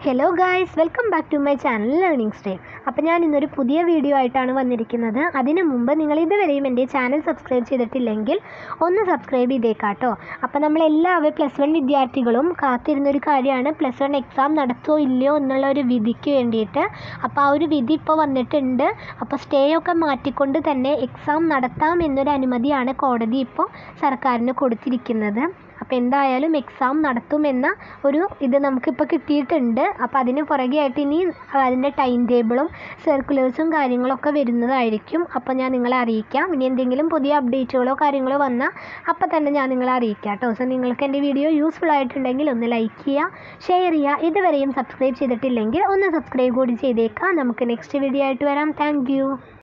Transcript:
hello guys welcome back to my channel learning stay അപ്പോൾ ഞാൻ ഇന്നൊരു പുതിയ വീഡിയോ ആയിട്ടാണ് വന്നിരിക്കുന്നത് അതിനു മുമ്പ് നിങ്ങൾ ഇതുവരെയും എൻ്റെ ചാനൽ സബ്സ്ക്രൈബ് ചെയ്തിട്ടില്ലെങ്കിൽ ഒന്ന് സബ്സ്ക്രൈബ് ചെയ്തേക്കാട്ടോ അപ്പോൾ നമ്മളെല്ലാവരും പ്ലസ് വൺ വിദ്യാർത്ഥികളും കാത്തിരുന്നൊരു കാര്യമാണ് പ്ലസ് വൺ എക്സാം നടത്തുമോ ഇല്ലയോ എന്നുള്ള ഒരു വിധിക്ക് വേണ്ടിയിട്ട് അപ്പോൾ ആ ഒരു വിധി ഇപ്പോൾ വന്നിട്ടുണ്ട് അപ്പോൾ സ്റ്റേ ഒക്കെ മാറ്റിക്കൊണ്ട് തന്നെ എക്സാം നടത്താം എന്നൊരു അനുമതിയാണ് കോടതി ഇപ്പോൾ സർക്കാരിന് കൊടുത്തിരിക്കുന്നത് അപ്പോൾ എന്തായാലും എക്സാം നടത്തുമെന്ന ഒരു ഇത് നമുക്കിപ്പോൾ കിട്ടിയിട്ടുണ്ട് അപ്പോൾ അതിന് പുറകെ ആയിട്ട് ഇനി അതിൻ്റെ ടൈം ടേബിളും സർക്കുലേഴ്സും കാര്യങ്ങളൊക്കെ വരുന്നതായിരിക്കും അപ്പോൾ ഞാൻ നിങ്ങളെ അറിയിക്കാം ഇനി എന്തെങ്കിലും പുതിയ അപ്ഡേറ്റുകളോ കാര്യങ്ങളോ വന്നാൽ അപ്പോൾ തന്നെ ഞാൻ നിങ്ങളെ അറിയിക്കാം കേട്ടോ സോ നിങ്ങൾക്ക് എൻ്റെ വീഡിയോ യൂസ്ഫുൾ ആയിട്ടുണ്ടെങ്കിൽ ഒന്ന് ലൈക്ക് ചെയ്യുക ഷെയർ ചെയ്യുക ഇതുവരെയും സബ്സ്ക്രൈബ് ചെയ്തിട്ടില്ലെങ്കിൽ ഒന്ന് സബ്സ്ക്രൈബ് കൂടി ചെയ്തേക്കാം നമുക്ക് നെക്സ്റ്റ് വീഡിയോ ആയിട്ട് വരാം താങ്ക്